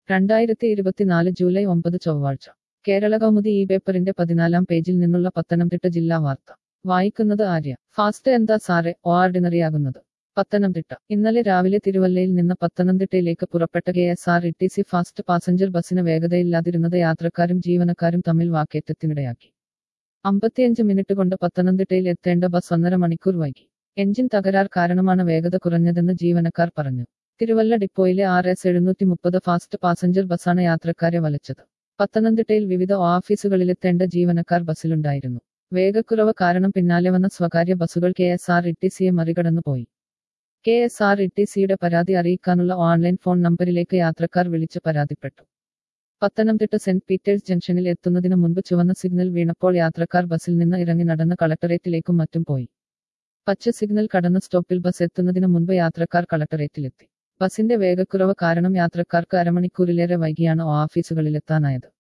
രണ്ടായിരത്തി ഇരുപത്തിനാല് ജൂലൈ ഒമ്പത് ചൊവ്വാഴ്ച കേരള കൗമുദി ഈ പേപ്പറിന്റെ പതിനാലാം പേജിൽ നിന്നുള്ള പത്തനംതിട്ട ജില്ലാ വാർത്ത വായിക്കുന്നത് ആര്യ ഫാസ്റ്റ് എന്താ സാറെ ഓർഡിനറി ആകുന്നത് പത്തനംതിട്ട ഇന്നലെ രാവിലെ തിരുവല്ലയിൽ നിന്ന് പത്തനംതിട്ടയിലേക്ക് പുറപ്പെട്ട K S R E T C fast passenger ബസ്സിന് വേഗതയില്ലാതിരുന്നത് യാത്രക്കാരും ജീവനക്കാരും തമ്മിൽ വാക്കേറ്റത്തിനിടയാക്കി അമ്പത്തിയഞ്ച് മിനിറ്റ് കൊണ്ട് പത്തനംതിട്ടയിൽ എത്തേണ്ട ബസ് ഒന്നര മണിക്കൂർ വൈകി എഞ്ചിൻ തകരാർ കാരണമാണ് വേഗത കുറഞ്ഞതെന്ന് ജീവനക്കാർ പറഞ്ഞു തിരുവല്ല ഡിപ്പോയിലെ ആർ എസ് എഴുന്നൂറ്റി മുപ്പത് ഫാസ്റ്റ് പാസഞ്ചർ ബസ്സാണ് യാത്രക്കാരെ വലച്ചത് പത്തനംതിട്ടയിൽ വിവിധ ഓഫീസുകളിലെത്തേണ്ട ജീവനക്കാർ ബസ്സിലുണ്ടായിരുന്നു വേഗക്കുറവ് കാരണം പിന്നാലെ വന്ന സ്വകാര്യ ബസ്സുകൾ K S R E T സിയെ മറികടന്നു പോയി K S R E T സിയുടെ പരാതി അറിയിക്കാനുള്ള ഓൺലൈൻ ഫോൺ നമ്പറിലേക്ക് യാത്രക്കാർ വിളിച്ച് പരാതിപ്പെട്ടു പത്തനംതിട്ട സെന്റ് പീറ്റേഴ്സ് ജംഗ്ഷനിൽ എത്തുന്നതിന് മുൻപ് ചുവന്ന സിഗ്നൽ വീണപ്പോൾ യാത്രക്കാർ ബസ്സിൽ നിന്ന് ഇറങ്ങി നടന്ന് കളക്ടറേറ്റിലേക്കും മറ്റും പോയി പച്ച സിഗ്നൽ കടന്ന സ്റ്റോപ്പിൽ ബസ് എത്തുന്നതിന് മുൻപ് യാത്രക്കാർ കളക്ടറേറ്റിലെത്തി ബസിന്റെ വേഗക്കുറവ് കാരണം യാത്രക്കാർക്ക് അരമണിക്കൂറിലേറെ വൈകിയാണ് ഓഫീസുകളിലെത്താനായത്